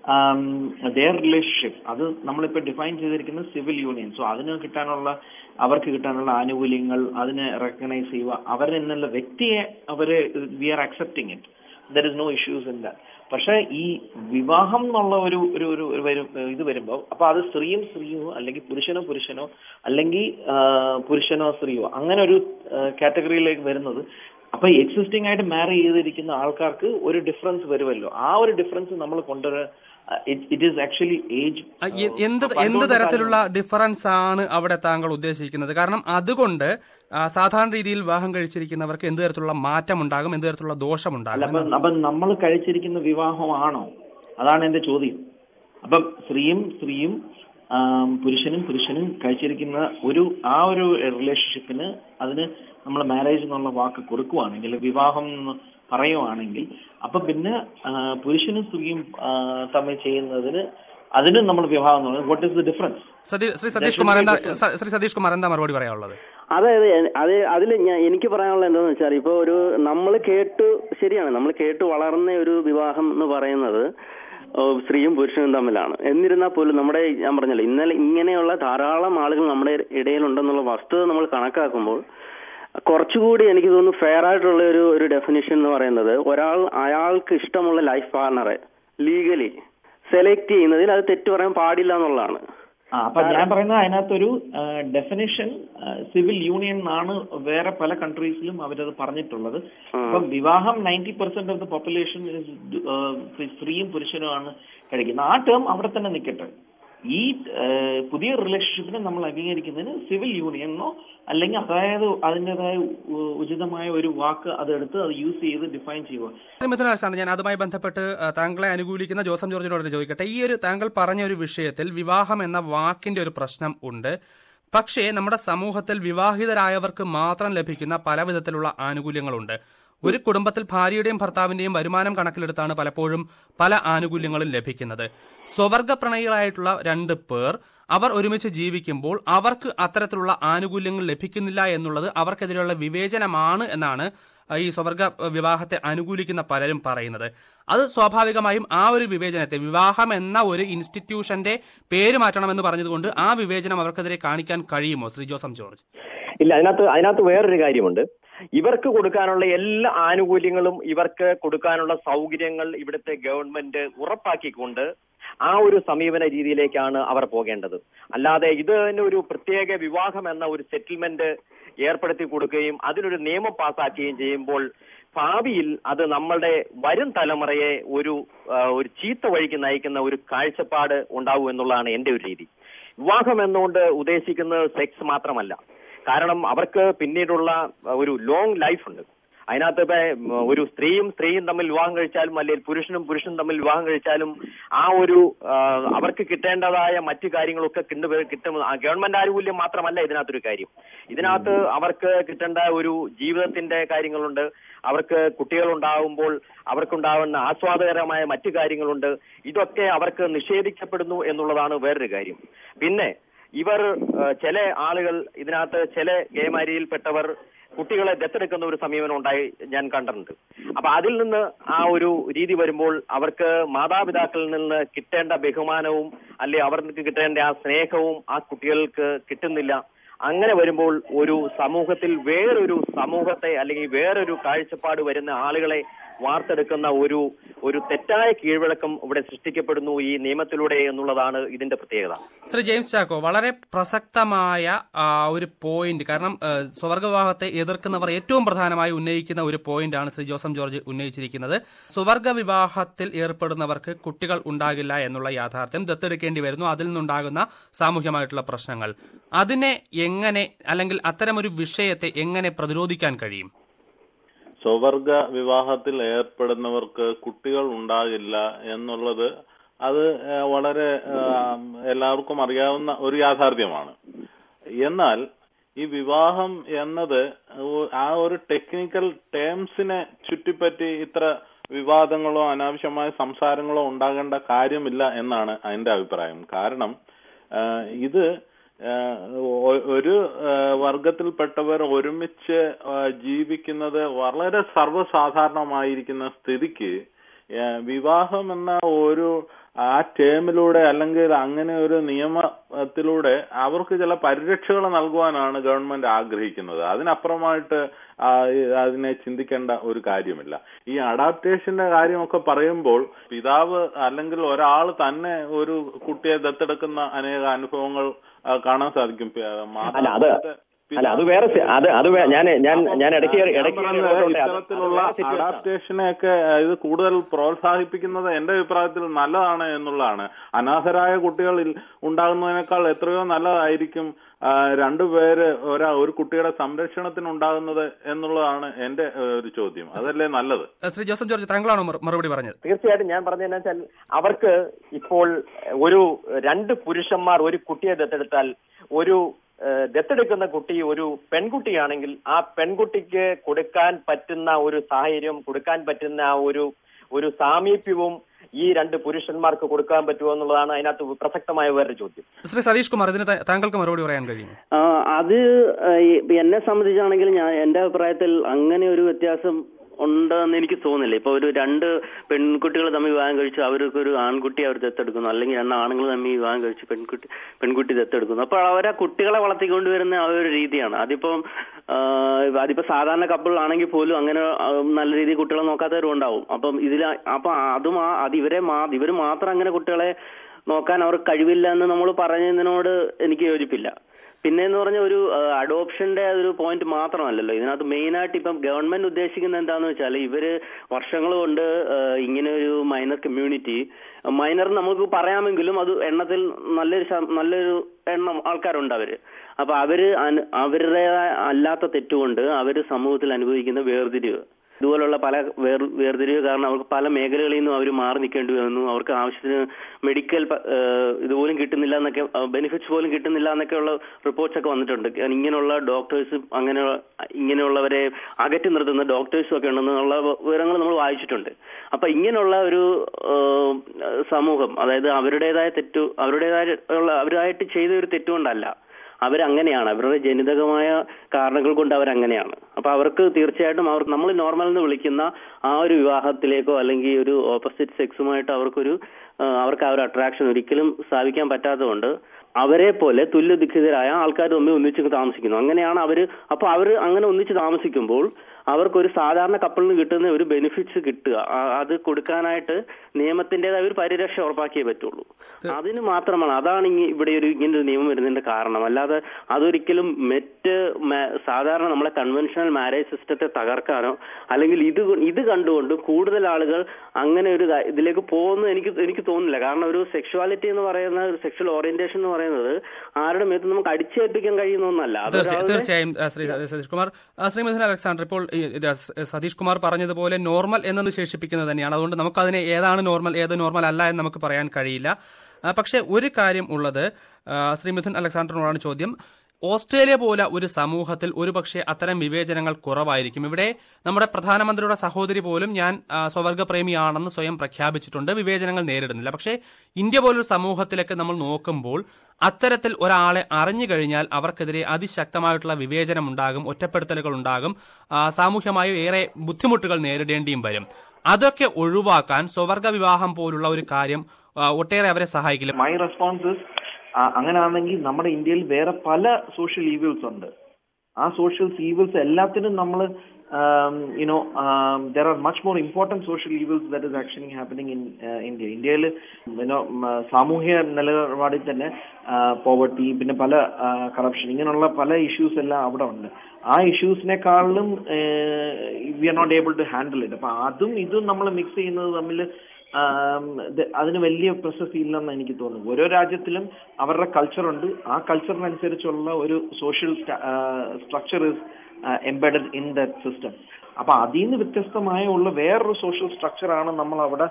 ദെയർ റിലേഷൻഷിപ്പ് അത് നമ്മളിപ്പോൾ ഡിഫൈൻ ചെയ്തിരിക്കുന്നത് സിവിൽ യൂണിയൻ സോ അതിന് കിട്ടാനുള്ള അവർക്ക് കിട്ടാനുള്ള ആനുകൂല്യങ്ങൾ അതിനെ റെക്കഗ്നൈസ് ചെയ്യുക അവർ എന്നുള്ള വ്യക്തിയെ അവര് we are accepting it there is no issues in that പക്ഷെ ഈ വിവാഹം എന്നുള്ള ഒരു ഒരു ഒരു ഒരു വരും ഇത് വരുമ്പോൾ അപ്പൊ അത് സ്ത്രീയും സ്ത്രീയോ അല്ലെങ്കിൽ പുരുഷനോ പുരുഷനോ അല്ലെങ്കിൽ ആ, പുരുഷനോ സ്ത്രീയോ അങ്ങനെ ഒരു കാറ്റഗറിയിലേക്ക് വരുന്നത് അപ്പൊ എക്സിസ്റ്റിംഗ് ആയിട്ട് മാരി ചെയ്തിരിക്കുന്ന ആൾക്കാർക്ക് ഒരു ഡിഫറൻസ് വരുമല്ലോ ആ ഒരു ഡിഫറൻസ് നമ്മൾ കൊണ്ടുവരാൻ it is actually age uh, എ- എന്ത് എന്ത് തരത്തിലുള്ള ഡിഫറൻസ് ആണ് അവിടെ താങ്കൾ ഉദ്ദേശിക്കുന്നത് കാരണം അതുകൊണ്ട് ആ, സാധാരണ രീതിയിൽ വിവാഹം കഴിച്ചിരിക്കുന്നവർക്ക് എന്ത് തരത്തിലുള്ള മാറ്റം ഉണ്ടാകും എന്ത് തരത്തിലുള്ള ദോഷം അല്ല ഉണ്ടാകും അപ്പൊ അപ്പൊ നമ്മൾ കഴിച്ചിരിക്കുന്ന വിവാഹമാണോ അതാണ് എന്റെ ചോദ്യം അപ്പം സ്ത്രീയും സ്ത്രീയും ആം, പുരുഷനും പുരുഷനും കഴിച്ചിരിക്കുന്ന ഒരു ആ ഒരു റിലേഷൻഷിപ്പിന് അതിന് നമ്മൾ മാരേജ് എന്നുള്ള വാക്ക് കൊടുക്കുവാണെങ്കിൽ വിവാഹം എന്ന് പറയുവാണെങ്കിൽ അപ്പൊ പിന്നെ ആ, പുരുഷനും സ്ത്രീയും ആ, തമ്മിൽ ചെയ്യുന്നതിന് അതിനും നമ്മൾ വിവാഹം എന്ന് പറയുന്നത് വാട്ട് ഇസ് ദ ഡിഫറൻസ് സതീ- ശ്രീ സതീഷ് കുമാർ എന്താ സ- ശ്രീ സതീഷ് കുമാർ എന്താ മറുപടി പറയാനുള്ളത് അതായത് എ- അത് അതിൽ ഞാൻ എനിക്ക് പറയാനുള്ള എന്താന്ന് വെച്ചാൽ ഇപ്പൊ ഒരു നമ്മൾ കേട്ടു ശരിയാണ് നമ്മൾ കേട്ടു വളർന്ന ഒരു വിവാഹം എന്ന് പറയുന്നത് ഓ, സ്ത്രീയും പുരുഷനും തമ്മിലാണ് എന്നിരുന്നാൽ പോലും നമ്മുടെ ഞാൻ പറഞ്ഞല്ലോ ഇന്നലെ ഇങ്ങനെയുള്ള ധാരാളം ആളുകൾ നമ്മുടെ ഇടയിലുണ്ടെന്നുള്ള വസ്തുത നമ്മൾ കണക്കാക്കുമ്പോൾ കുറച്ചുകൂടി എനിക്ക് തോന്നുന്നു ഫെയർ ആയിട്ടുള്ള ഒരു ഒരു ഡെഫിനിഷൻ എന്ന് പറയുന്നത് ഒരാൾ അയാൾക്ക് ഇഷ്ടമുള്ള ലൈഫ് പാർട്ണറെ ലീഗലി സെലക്ട് ചെയ്യുന്നതിൽ അത് തെറ്റ് പറയാൻ പാടില്ല എന്നുള്ളതാണ് ആ അപ്പൊ ഞാൻ പറയുന്നത് അതിനകത്തൊരു ഡെഫിനിഷൻ സിവിൽ യൂണിയൻ എന്നാണ് വേറെ പല കൺട്രീസിലും അവരത് പറഞ്ഞിട്ടുള്ളത് അപ്പം വിവാഹം ninety percent of the population സ്ത്രീയും പുരുഷനുമാണ് കഴിക്കുന്നത് ആ ടേം അവിടെ തന്നെ നിൽക്കട്ടെ ഈ ആ, പുതിയ റിലേഷൻഷിപ്പിനെ നമ്മൾ അംഗീകരിക്കുന്നതിന് സിവിൽ യൂണിയനോ അല്ലെങ്കിൽ അതായത് അതിൻ്റെതായ ഉ- ഉചിതമായ ഒരു വാക്ക് അതെടുത്ത് അത് യൂസ് ചെയ്ത് ഡിഫൈൻ ചെയ്യുക ശ്രീ മിഥുൻ അലക്സാണ്ടർ ഞാൻ അതുമായി ബന്ധപ്പെട്ട് ആ, താങ്കളെ അനുകൂലിക്കുന്ന ജോസം ജോർജിനോട് തന്നെ ചോദിക്കട്ടെ ഈ ഒരു താങ്കൾ പറഞ്ഞ ഒരു വിഷയത്തിൽ വിവാഹം എന്ന വാക്കിന്റെ ഒരു പ്രശ്നം ഉണ്ട് പക്ഷേ നമ്മുടെ സമൂഹത്തിൽ വിവാഹിതരായവർക്ക് മാത്രം ലഭിക്കുന്ന പല വിധത്തിലുള്ള ആനുകൂല്യങ്ങളുണ്ട് ഒരു കുടുംബത്തിൽ ഭാര്യയുടെയും ഭർത്താവിന്റെയും വരുമാനം കണക്കിലെടുത്താണ് പലപ്പോഴും പല ആനുകൂല്യങ്ങളും ലഭിക്കുന്നത് സ്വവർഗ പ്രണയികളായിട്ടുള്ള രണ്ട് പേർ അവർ ഒരുമിച്ച് ജീവിക്കുമ്പോൾ അവർക്ക് അത്തരത്തിലുള്ള ആനുകൂല്യങ്ങൾ ലഭിക്കുന്നില്ല എന്നുള്ളത് അവർക്കെതിരെയുള്ള വിവേചനമാണ് എന്നാണ് ഈ സ്വവർഗ വിവാഹത്തെ അനുകൂലിക്കുന്ന പലരും പറയുന്നത് അത് സ്വാഭാവികമായും ആ ഒരു വിവേചനത്തെ വിവാഹം എന്ന ഒരു ഇൻസ്റ്റിറ്റ്യൂഷന്റെ പേര് മാറ്റണമെന്ന് പറഞ്ഞതുകൊണ്ട് ആ വിവേചനം അവർക്കെതിരെ കാണിക്കാൻ കഴിയുമോ ശ്രീ ജോസം ജോർജ് ഇല്ല അതിനകത്ത് അതിനകത്ത് വേറൊരു കാര്യമുണ്ട് ഇവർക്ക് കൊടുക്കാനുള്ള എല്ലാ ആനുകൂല്യങ്ങളും ഇവർക്ക് കൊടുക്കാനുള്ള സൗകര്യങ്ങൾ ഇവിടുത്തെ ഗവൺമെന്റ് ഉറപ്പാക്കിക്കൊണ്ട് ആ ഒരു സമീപന രീതിയിലേക്കാണ് അവർ പോകേണ്ടത് അല്ലാതെ ഇതിന് ഒരു പ്രത്യേക വിവാഹം എന്ന ഒരു സെറ്റിൽമെന്റ് ഏർപ്പെടുത്തി കൊടുക്കുകയും അതിനൊരു നിയമം പാസാക്കുകയും ചെയ്യുമ്പോൾ ഭാവിയിൽ അത് നമ്മളുടെ വരും തലമുറയെ ഒരു ആ, ഒരു ചീത്ത വഴിക്ക് നയിക്കുന്ന ഒരു കാഴ്ചപ്പാട് ഉണ്ടാവും എന്നുള്ളതാണ് എന്റെ ഒരു രീതി വിവാഹം എന്നുകൊണ്ട് ഉദ്ദേശിക്കുന്നത് സെക്സ് മാത്രമല്ല കാരണം അവർക്ക് പിന്നീടുള്ള ആ, ഒരു ലോങ് ലൈഫ് ഉണ്ട് അതിനകത്ത് ഇപ്പൊ ഉം, ഒരു സ്ത്രീയും സ്ത്രീയും തമ്മിൽ വിവാഹം കഴിച്ചാലും അല്ലെങ്കിൽ പുരുഷനും പുരുഷനും തമ്മിൽ വിവാഹം കഴിച്ചാലും ആ ഒരു ആ, അവർക്ക് കിട്ടേണ്ടതായ മറ്റു കാര്യങ്ങളൊക്കെ കിട്ടു കിട്ടും ആ, ഗവൺമെന്റ് ആനുകൂല്യം മാത്രമല്ല ഇതിനകത്തൊരു കാര്യം ഇതിനകത്ത് അവർക്ക് കിട്ടേണ്ട ഒരു ജീവിതത്തിന്റെ കാര്യങ്ങളുണ്ട് അവർക്ക് കുട്ടികൾ ഉണ്ടാകുമ്പോൾ അവർക്കുണ്ടാകുന്ന ആസ്വാദകരമായ മറ്റു കാര്യങ്ങളുണ്ട് ഇതൊക്കെ അവർക്ക് നിഷേധിക്കപ്പെടുന്നു എന്നുള്ളതാണ് വേറൊരു കാര്യം പിന്നെ ഇവർ ആ, ചില ആളുകൾ ഇതിനകത്ത് ചില ഗേമാരിയിൽപ്പെട്ടവർ കുട്ടികളെ ദത്തെടുക്കുന്ന ഒരു സമീപനം ഉണ്ടായി ഞാൻ കണ്ടിട്ടുണ്ട് അപ്പൊ അതിൽ നിന്ന് ആ ഒരു രീതി വരുമ്പോൾ അവർക്ക് മാതാപിതാക്കളിൽ നിന്ന് കിട്ടേണ്ട ബഹുമാനവും അല്ലെ അവർക്ക് കിട്ടേണ്ട ആ സ്നേഹവും ആ കുട്ടികൾക്ക് കിട്ടുന്നില്ല അങ്ങനെ വരുമ്പോൾ ഒരു സമൂഹത്തിൽ വേറൊരു സമൂഹത്തെ അല്ലെങ്കിൽ വേറൊരു കാഴ്ചപ്പാട് വരുന്ന ആളുകളെ വാർത്തെടുക്കുന്ന ഒരു ഒരു തെറ്റായ കീഴ്വഴക്കം ഇവിടെ സൃഷ്ടിക്കപ്പെടുന്നു ഈ നിയമത്തിലൂടെ എന്നുള്ളതാണ് ഇതിന്റെ പ്രത്യേകത ശ്രീ ജെയിംസ് ചാക്കോ വളരെ പ്രസക്തമായ ആ, ഒരു പോയിന്റ് കാരണം ആ, സ്വവർഗവിവാഹത്തെ എതിർക്കുന്നവർ ഏറ്റവും പ്രധാനമായി ഉന്നയിക്കുന്ന ഒരു പോയിന്റാണ് ശ്രീ ജോസം ജോർജ് ഉന്നയിച്ചിരിക്കുന്നത് സ്വവർഗ വിവാഹത്തിൽ ഏർപ്പെടുന്നവർക്ക് കുട്ടികൾ ഉണ്ടാകില്ല എന്നുള്ള യാഥാർത്ഥ്യം ദത്തെടുക്കേണ്ടി വരുന്നു അതിൽ നിന്നുണ്ടാകുന്ന സാമൂഹ്യമായിട്ടുള്ള പ്രശ്നങ്ങൾ അതിനെ എങ്ങനെ അല്ലെങ്കിൽ അത്തരമൊരു വിഷയത്തെ എങ്ങനെ പ്രതിരോധിക്കാൻ കഴിയും സ്വവർഗ വിവാഹത്തിൽ ഏർപ്പെടുന്നവർക്ക് കുട്ടികൾ ഉണ്ടാകില്ല എന്നുള്ളത് അത് ഏഹ്, വളരെ ആം, എല്ലാവർക്കും അറിയാവുന്ന ഒരു യാഥാർത്ഥ്യമാണ് എന്നാൽ ഈ വിവാഹം എന്നത് ഒ- ആ ഒരു ടെക്നിക്കൽ ടേംസിനെ ചുറ്റിപ്പറ്റി ഇത്ര വിവാദങ്ങളോ അനാവശ്യമായ സംസാരങ്ങളോ ഉണ്ടാകേണ്ട കാര്യമില്ല എന്നാണ് അതിന്റെ അഭിപ്രായം കാരണം ആഹ്, ഇത് ആഹ്, ഒ- ഒരു ആഹ്, വർഗത്തിൽപ്പെട്ടവർ ഒരുമിച്ച് ആഹ്, ജീവിക്കുന്നത് വളരെ സർവ്വസാധാരണമായിരിക്കുന്ന സ്ഥിതിക്ക് ആഹ്, വിവാഹം എന്ന ഒരു ആ ടേമിലൂടെ അല്ലെങ്കിൽ അങ്ങനെ ഒരു നിയമത്തിലൂടെ അവർക്ക് ചില പരിരക്ഷകൾ നൽകുവാനാണ് ഗവൺമെന്റ് ആഗ്രഹിക്കുന്നത് അതിനപ്പുറമായിട്ട് ആ, അതിനെ ചിന്തിക്കേണ്ട ഒരു കാര്യമില്ല ഈ അഡാപ്റ്റേഷന്റെ കാര്യമൊക്കെ പറയുമ്പോൾ പിതാവ് അല്ലെങ്കിൽ ഒരാൾ തന്നെ ഒരു കുട്ടിയെ ദത്തെടുക്കുന്ന അനേക അനുഭവങ്ങൾ ആ, കാണാൻ സാധിക്കും പി- അല്ല അത് മാതാപിതാക്കളുടെ അല്ല അത് വേറെ സി- അത് അത് വേ- ഞാൻ ഞാൻ ഞാൻ ഇടയ്ക്ക് ഞാൻ ഇടയ്ക്ക് പറഞ്ഞത് ഇടപെട്ടോട്ടെ. അത് ഇത്തരത്തിലുള്ള വേറെ situation ആണ്. അഡാപ്റ്റേഷനെയൊക്കെ ഇത് കൂടുതൽ പ്രോത്സാഹിപ്പിക്കുന്നത് എന്റെ അഭിപ്രായത്തിൽ നല്ലതാണ് എന്നുള്ളതാണ് അനാഥരായ കുട്ടികൾ ഇൽ- ഉണ്ടാകുന്നതിനേക്കാൾ എത്രയോ നല്ലതായിരിക്കും ആ, രണ്ടുപേര് ഒരാ ഒരു കുട്ടിയുടെ സംരക്ഷണത്തിന് ഉണ്ടാകുന്നത് എന്നുള്ളതാണ് എന്റെ ഏ, ഒരു ചോദ്യം അതല്ലേ നല്ലത് ആ, ശ്രീ ജോസഫ് ജോർജ് താങ്കളാണോ മറു- മറുപടി പറഞ്ഞത് തീർച്ചയായിട്ടും ഞാൻ പറഞ്ഞതെന്നു വെച്ചാൽ അവർക്ക് ഇപ്പോൾ ഒരു രണ്ട് പുരുഷന്മാർ ഒരു കുട്ടിയെ ദത്തെടുത്താൽ ഒരു ഏഹ്, ദത്തെടുക്കുന്ന കുട്ടി ഒരു പെൺകുട്ടിയാണെങ്കിൽ ആ പെൺകുട്ടിക്ക് കൊടുക്കാൻ പറ്റുന്ന ഒരു സാഹചര്യം കൊടുക്കാൻ പറ്റുന്ന ആ ഒരു ഒരു സാമീപ്യവും ഈ രണ്ട് പുരുഷന്മാർക്ക് കൊടുക്കാൻ പറ്റുമോ എന്നുള്ളതാണ് അതിനകത്ത് പ്രസക്തമായ വേറൊരു ചോദ്യം ശ്രീ സതീഷ് കുമാർ ഇതിന് ത- താങ്കൾക്ക് മറുപടി പറയാൻ കഴിയും ആ, അത് ആ, ഈ എന്നെ സംബന്ധിച്ചാണെങ്കിൽ ഞാൻ എന്റെ അഭിപ്രായത്തിൽ അങ്ങനെ ഒരു വ്യത്യാസം ഉണ്ടെന്ന് എനിക്ക് തോന്നുന്നില്ല ഇപ്പൊ ഒരു രണ്ട് പെൺകുട്ടികൾ തമ്മിൽ വിവാഹം കഴിച്ചു അവർക്ക് ഒരു ആൺകുട്ടി അവർ ദത്തെടുക്കുന്നു അല്ലെങ്കിൽ രണ്ട് ആണുങ്ങൾ തമ്മിൽ വിവാഹം കഴിച്ച് പെൺകുട്ടി പെൺകുട്ടി ദത്തെടുക്കുന്നു അപ്പോൾ അവർ ആ കുട്ടികളെ വളർത്തിക്കൊണ്ടുവരുന്ന ആ ഒരു രീതിയാണ് അതിപ്പം ആ, അതിപ്പോ സാധാരണ കപ്പിൾ ആണെങ്കിൽ പോലും അങ്ങനെ ആ, നല്ല രീതിയിൽ കുട്ടികളെ നോക്കാത്തവരും ഉണ്ടാവും അപ്പം ഇതിൽ അപ്പൊ അതും ആ അത് ഇവരെ മാ ഇവർ മാത്രം അങ്ങനെ കുട്ടികളെ നോക്കാൻ അവർക്ക് കഴിവില്ല എന്ന് നമ്മൾ പറയുന്നതിനോട് എനിക്ക് യോജിപ്പില്ല പിന്നെ എന്ന് പറഞ്ഞ ഒരു അഡോപ്ഷന്റെ ഒരു പോയിന്റ് മാത്രമല്ലല്ലോ ഇതിനകത്ത് മെയിൻ ആയിട്ട് ഇപ്പം ഗവൺമെന്റ് ഉദ്ദേശിക്കുന്നത് എന്താന്ന് വെച്ചാൽ ഇവര് വർഷങ്ങൾ കൊണ്ട് ആ, ഇങ്ങനെ ഒരു മൈനർ കമ്മ്യൂണിറ്റി മൈനർ നമുക്ക് പറയാമെങ്കിലും അത് എണ്ണത്തിൽ നല്ലൊരു ശ- നല്ലൊരു എണ്ണം ആൾക്കാരുണ്ട് അവര് അപ്പൊ അവര് അനു- അവരുടേതായ അല്ലാത്ത തെറ്റുകൊണ്ട് അവര് സമൂഹത്തിൽ അനുഭവിക്കുന്ന വേർതിരിവ് ഇതുപോലുള്ള പല വേർ വേർതിരിവ് കാരണം അവർക്ക് പല മേഖലകളിൽ നിന്നും അവർ മാറി നിൽക്കേണ്ടി വന്നു അവർക്ക് ആവശ്യത്തിന് മെഡിക്കൽ പ- ഏഹ് ഇതുപോലും കിട്ടുന്നില്ല എന്നൊക്കെ ബെനിഫിറ്റ്സ് പോലും കിട്ടുന്നില്ല എന്നൊക്കെയുള്ള റിപ്പോർട്ട്സ് ഒക്കെ വന്നിട്ടുണ്ട് കാരണം ഇങ്ങനെയുള്ള ഡോക്ടേഴ്സും അങ്ങനെ ഇങ്ങനെയുള്ളവരെ അകറ്റി നിർത്തുന്ന ഡോക്ടേഴ്സും ഒക്കെ ഉണ്ടെന്നുള്ള വിവരങ്ങൾ നമ്മൾ വായിച്ചിട്ടുണ്ട് അപ്പൊ ഇങ്ങനെയുള്ള ഒരു ഏഹ്, സമൂഹം അതായത് അവരുടേതായ തെറ്റു അവരുടേതായ ഉള്ള അവരായിട്ട് ചെയ്ത ഒരു തെറ്റുകൊണ്ടല്ല അവരങ്ങനെയാണ് അവരുടെ ജനിതകമായ കാരണങ്ങൾ കൊണ്ട് അവരങ്ങനെയാണ് അപ്പൊ അവർക്ക് തീർച്ചയായിട്ടും അവർ നമ്മൾ നോർമൽ എന്ന് വിളിക്കുന്ന ആ ഒരു വിവാഹത്തിലേക്കോ അല്ലെങ്കിൽ ഒരു ഓപ്പോസിറ്റ് സെക്സുമായിട്ട് അവർക്കൊരു ആ, അവർക്ക് ആ ഒരു അട്രാക്ഷൻ ഒരിക്കലും സ്ഥാപിക്കാൻ പറ്റാത്തതുകൊണ്ട് അവരെ പോലെ തുല്യദുഃഖിതരായ ആൾക്കാർ തമ്മിൽ ഒന്നിച്ച് താമസിക്കുന്നു അങ്ങനെയാണ് അവര് അപ്പൊ അവർ അങ്ങനെ ഒന്നിച്ച് താമസിക്കുമ്പോൾ അവർക്കൊരു സാധാരണ കപ്പിളിന് കിട്ടുന്ന ഒരു ബെനിഫിറ്റ്സ് കിട്ടുക ആ- അത് കൊടുക്കാനായിട്ട് നിയമത്തിന്റേതായ ഒരു പരിരക്ഷ ഉറപ്പാക്കിയേ പറ്റുള്ളൂ അതിന് മാത്രമാണ് അതാണ് ഇങ്ങ- ഇവിടെ ഒരു ഇങ്ങനെ ഒരു നിയമം വരുന്നതിന്റെ കാരണം അല്ലാതെ അതൊരിക്കലും മറ്റ് മ- സാധാരണ നമ്മളെ കൺവെൻഷണൽ മാരേജ് സിസ്റ്റത്തെ തകർക്കാനോ അല്ലെങ്കിൽ ഇത് കൊ- ഇത് കണ്ടുകൊണ്ട് കൂടുതൽ ആളുകൾ അങ്ങനെ ഒരു കാ- ഇതിലേക്ക് പോകുന്നു എനിക്ക് എനിക്ക് തോന്നുന്നില്ല കാരണം ഒരു സെക്ഷുവാലിറ്റി എന്ന് പറയുന്ന ഒരു സെക്ഷൽ ഓറിയന്റേഷൻ എന്ന് പറയുന്നത് ആരുടെ മേത്ത് നമുക്ക് അടിച്ചേൽപ്പിക്കാൻ കഴിയുന്ന ഒന്നല്ല അത് തീർച്ചയായും ഒരാളുടെ- തീർച്ചയായും ആ, ശ്രീ സതീഷ് കുമാർ ആ, ശ്രീ മിഥുൻ അലക്സാണ്ടർ ഇപ്പോൾ ഈ, ഇത് സ- സതീഷ് കുമാർ പറഞ്ഞതുപോലെ നോർമൽ എന്നത് വിശേഷിപ്പിക്കുന്നത് തന്നെയാണ് അതുകൊണ്ട് നമുക്കതിനെ ഏതാണ് നോർമൽ ഏത് നോർമൽ അല്ല എന്ന് നമുക്ക് പറയാൻ കഴിയില്ല ആ, പക്ഷേ ഒരു കാര്യം ഉള്ളത് ആ, ശ്രീ മിഥുൻ അലക്സാണ്ടറിനോടാണ് ചോദ്യം ഓസ്ട്രേലിയ പോലെ ഒരു സമൂഹത്തിൽ ഒരുപക്ഷെ അത്തരം വിവേചനങ്ങൾ കുറവായിരിക്കും ഇവിടെ നമ്മുടെ പ്രധാനമന്ത്രിയുടെ സഹോദരി പോലും ഞാൻ ആ, സ്വവർഗപ്രേമിയാണെന്ന് സ്വയം പ്രഖ്യാപിച്ചിട്ടുണ്ട് വിവേചനങ്ങൾ നേരിടുന്നില്ല പക്ഷേ ഇന്ത്യ പോലൊരു സമൂഹത്തിലേക്ക് നമ്മൾ നോക്കുമ്പോൾ അത്തരത്തിൽ ഒരാളെ അറിഞ്ഞു കഴിഞ്ഞാൽ അവർക്കെതിരെ അതിശക്തമായിട്ടുള്ള വിവേചനം ഉണ്ടാകും ഒറ്റപ്പെടുത്തലുകൾ ഉണ്ടാകും ആ, സാമൂഹ്യമായി ഏറെ ബുദ്ധിമുട്ടുകൾ നേരിടേണ്ടിയും വരും അതൊക്കെ ഒഴിവാക്കാൻ സ്വവർഗ വിവാഹം പോലുള്ള ഒരു കാര്യം ആ, ഒട്ടേറെ അവരെ സഹായിക്കില്ല മൈ റെസ്പോൺസ് അങ്ങനെയാണെങ്കിൽ നമ്മുടെ ഇന്ത്യയിൽ വേറെ പല സോഷ്യൽ ഈവിൾസ് ഉണ്ട് ആ സോഷ്യൽ ഈവിൾസ് എല്ലാത്തിനും നമ്മൾ you know there are much more important social evils that is actually happening in India ഇന്ത്യയിൽ യുനോ സാമൂഹ്യ നിലപാടിൽ തന്നെ പോവർട്ടി പിന്നെ പല കറപ്ഷൻ ഇങ്ങനെയുള്ള പല ഇഷ്യൂസ് എല്ലാം അവിടെ ഉണ്ട് ആ ഇഷ്യൂസിനെക്കാളിലും we are not able to handle it അപ്പൊ അതും ഇതും നമ്മൾ മിക്സ് ചെയ്യുന്നത് തമ്മിൽ ആം, ഇത് അതിന് വലിയ പ്രശസ്തി ഇല്ലെന്ന് എനിക്ക് തോന്നുന്നു ഓരോ രാജ്യത്തിലും അവരുടെ കൾച്ചറുണ്ട് ആ കൾച്ചറിനനുസരിച്ചുള്ള ഒരു social structure is embedded in that system അപ്പൊ അതിൽ നിന്ന് വ്യത്യസ്തമായ ഉള്ള വേറൊരു സോഷ്യൽ സ്ട്രക്ചറാണ് നമ്മൾ അവിടെ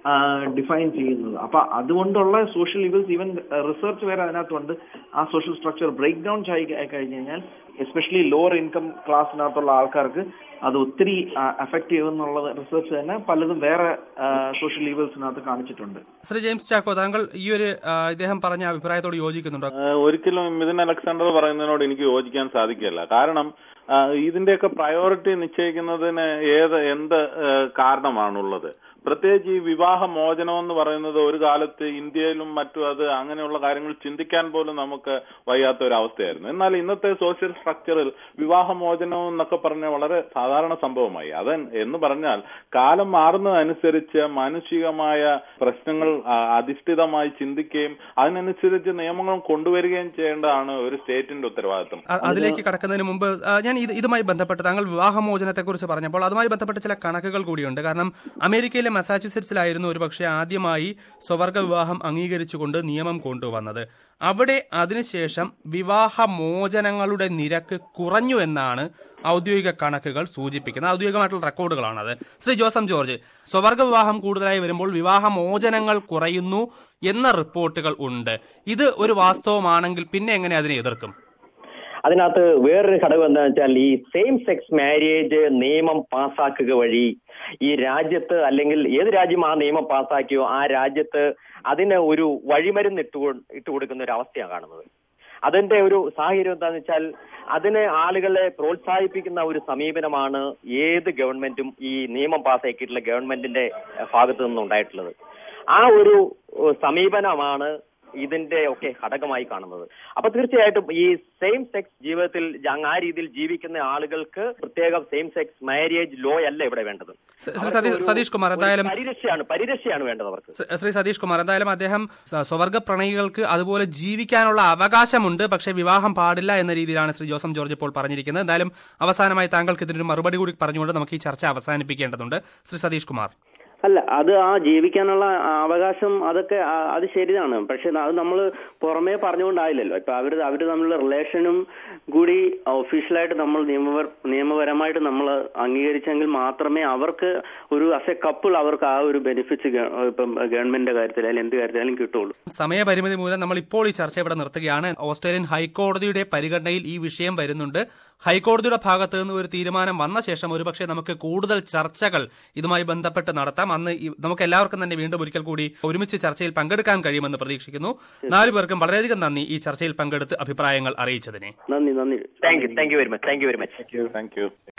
ഡിഫൈൻ ചെയ്യുന്നത് അപ്പൊ അതുകൊണ്ടുള്ള സോഷ്യൽ ഇവൽസ് ഈവൻ റിസർച്ച് വരെ അതിനകത്തുണ്ട് ആ സോഷ്യൽ സ്ട്രക്ചർ ബ്രേക്ക് ഡൗൺ ചെയ്ത് കഴിഞ്ഞ് കഴിഞ്ഞാൽ എസ്പെഷ്യലി ലോവർ ഇൻകം ക്ലാസ്സിനകത്തുള്ള ആൾക്കാർക്ക് അത് ഒത്തിരി അഫക്റ്റ് ചെയ്യുമെന്നുള്ള റിസർച്ച് തന്നെ പലതും വേറെ സോഷ്യൽ ഈവൽസിനകത്ത് കാണിച്ചിട്ടുണ്ട് ശ്രീ ജെയിംസ് ചാക്കോ താങ്കൾ ഈ ഒരു ആ, ഇദ്ദേഹം പറഞ്ഞ അഭിപ്രായത്തോട് യോജിക്കുന്നുണ്ടോ ഏഹ് ഒരിക്കലും മിഥുൻ അലക്സാണ്ടർ പറയുന്നതിനോട് എനിക്ക് യോജിക്കാൻ സാധിക്കില്ല കാരണം ആ, ഇതിന്റെയൊക്കെ പ്രയോറിറ്റി നിശ്ചയിക്കുന്നതിന് ഏത് എന്ത് ഏഹ് കാരണമാണുള്ളത് പ്രത്യേകിച്ച് ഈ വിവാഹ മോചനം എന്ന് പറയുന്നത് ഒരു കാലത്ത് ഇന്ത്യയിലും മറ്റും അത് അങ്ങനെയുള്ള കാര്യങ്ങൾ ചിന്തിക്കാൻ പോലും നമുക്ക് വയ്യാത്ത ഒരു അവസ്ഥയായിരുന്നു എന്നാൽ ഇന്നത്തെ സോഷ്യൽ സ്ട്രക്ചറിൽ വിവാഹമോചനം എന്നൊക്കെ പറഞ്ഞ വളരെ സാധാരണ സംഭവമായി അത് എന്ന് പറഞ്ഞാൽ കാലം മാറുന്നതനുസരിച്ച് മാനുഷികമായ പ്രശ്നങ്ങൾ ആ, അധിഷ്ഠിതമായി ചിന്തിക്കുകയും അതിനനുസരിച്ച് നിയമങ്ങൾ കൊണ്ടുവരികയും ചെയ്യേണ്ടതാണ് ഒരു സ്റ്റേറ്റിന്റെ ഉത്തരവാദിത്വം അ- അതിലേക്ക് കടക്കുന്നതിന് മുമ്പ് ആ, ഞാൻ ഇത് ഇതുമായി ബന്ധപ്പെട്ട് താങ്കൾ വിവാഹമോചനത്തെ കുറിച്ച് പറഞ്ഞപ്പോൾ അതുമായി ബന്ധപ്പെട്ട ചില കണക്കുകൾ കൂടിയുണ്ട് കാരണം അമേരിക്കയിലെ മസാച്യുസെറ്റ്സിലായിരുന്നു ഒരുപക്ഷെ ആദ്യമായി സ്വവർഗ വിവാഹം അംഗീകരിച്ചുകൊണ്ട് നിയമം കൊണ്ടുവന്നത് അവിടെ അതിനുശേഷം വിവാഹമോചനങ്ങളുടെ നിരക്ക് കുറഞ്ഞു എന്നാണ് ഔദ്യോഗിക കണക്കുകൾ സൂചിപ്പിക്കുന്നത് ഔദ്യോഗികമായിട്ടുള്ള റെക്കോർഡുകളാണത് ശ്രീ ജോസം ജോർജ് സ്വവർഗ വിവാഹം കൂടുതലായി വരുമ്പോൾ വിവാഹമോചനങ്ങൾ കുറയുന്നു എന്ന റിപ്പോർട്ടുകൾ ഉണ്ട് ഇത് ഒരു വാസ്തവമാണെങ്കിൽ പിന്നെ എങ്ങനെ അതിനെ എതിർക്കും അതിനകത്ത് വേറൊരു ഘടകം എന്താണെന്ന് വെച്ചാൽ ഈ സെയിം സെക്സ് മാരേജ് നിയമം പാസ്സാക്കുക വഴി ഈ രാജ്യത്ത് അല്ലെങ്കിൽ ഏത് രാജ്യം ആ നിയമം പാസ്സാക്കിയോ ആ രാജ്യത്ത് അതിന് ഒരു വഴിമരുന്ന് ഇട്ട് കൊ- ഇട്ട് കൊടുക്കുന്ന ഒരു അവസ്ഥയാണ് കാണുന്നത് അതിന്റെ ഒരു സാഹചര്യം എന്താന്ന് വെച്ചാൽ അതിനെ ആളുകളെ പ്രോത്സാഹിപ്പിക്കുന്ന ഒരു സമീപനമാണ് ഏത് ഗവൺമെന്റും ഈ നിയമം പാസ്സാക്കിയിട്ടുള്ള ഗവൺമെന്റിന്റെ ഭാഗത്തു നിന്നുണ്ടായിട്ടുള്ളത് ആ ഒരു ഏഹ്, സമീപനമാണ് ഇതിന്റെ ഒക്കെ ഘടകമായി കാണുന്നത് അപ്പൊ തീർച്ചയായിട്ടും ഈ സെയിം സെക്സ് ജീവിതത്തിൽ ജ- ആ രീതിയിൽ ജീവിക്കുന്ന ആളുകൾക്ക് പ്രത്യേകം സെയിം സെക്സ് മാരേജ് ലോ അല്ല ഇവിടെ വേണ്ടത് ശ്രീ സതീഷ് സതീഷ് കുമാർ എന്തായാലും ഒരു പരിരക്ഷയാണ് പരിരക്ഷയാണ് വേണ്ടത് അവർക്ക് ശ്രീ- ശ്രീ സതീഷ് കുമാർ എന്തായാലും അദ്ദേഹം സ- സ്വവർഗ പ്രണയികൾക്ക് അതുപോലെ ജീവിക്കാനുള്ള അവകാശമുണ്ട് പക്ഷേ വിവാഹം പാടില്ല എന്ന രീതിയിലാണ് ശ്രീ ജോസം ജോർജ് ഇപ്പോൾ പറഞ്ഞിരിക്കുന്നത് എന്തായാലും അവസാനമായി താങ്കൾക്ക് ഇതിനൊരു മറുപടി കൂടി പറഞ്ഞുകൊണ്ട് നമുക്ക് ഈ ചർച്ച അവസാനിപ്പിക്കേണ്ടതുണ്ട് ശ്രീ സതീഷ് കുമാർ അല്ല അത് ആ ജീവിക്കാനുള്ള ആ അവകാശം അതൊക്കെ ആ- അത് ശരിയാണ് പക്ഷെ അത് നമ്മൾ പുറമേ പറഞ്ഞുകൊണ്ടായില്ലല്ലോ ഇപ്പൊ അവര് അവര് തമ്മിലുള്ള റിലേഷനും കൂടി ഒഫീഷ്യലായിട്ട് നമ്മൾ നിയമപര നിയമപരമായിട്ട് നമ്മൾ അംഗീകരിച്ചെങ്കിൽ മാത്രമേ അവർക്ക് ഒരു അസ് എ കപ്പിൾ അവർക്ക് ആ ഒരു ബെനിഫിറ്റ്സ് ഇപ്പം ഗവൺമെന്റിന്റെ കാര്യത്തിൽ അല്ലെങ്കിൽ എന്ത് കാര്യത്തിലായാലും കിട്ടുള്ളൂ സമയപരിമിതി മൂലം നമ്മൾ ഇപ്പോൾ ഈ ചർച്ച ഇവിടെ നിർത്തുകയാണ് ഓസ്ട്രേലിയൻ ഹൈക്കോടതിയുടെ പരിഗണനയിൽ ഈ വിഷയം വരുന്നുണ്ട് ഹൈക്കോടതിയുടെ ഭാഗത്ത് നിന്ന് ഒരു തീരുമാനം വന്ന ശേഷം ഒരുപക്ഷെ നമുക്ക് കൂടുതൽ ചർച്ചകൾ ഇതുമായി ബന്ധപ്പെട്ട് നടത്താം അന്ന് ഈ- നമുക്ക് എല്ലാവർക്കും തന്നെ വീണ്ടും ഒരിക്കൽ കൂടി ഒരുമിച്ച് ചർച്ചയിൽ പങ്കെടുക്കാൻ കഴിയുമെന്ന് പ്രതീക്ഷിക്കുന്നു നാലു പേർക്കും വളരെയധികം നന്ദി ഈ ചർച്ചയിൽ പങ്കെടുത്ത് അഭിപ്രായങ്ങൾ അറിയിച്ചതിനെ നന്ദി നന്ദി thank you thank you very much thank you very much thank U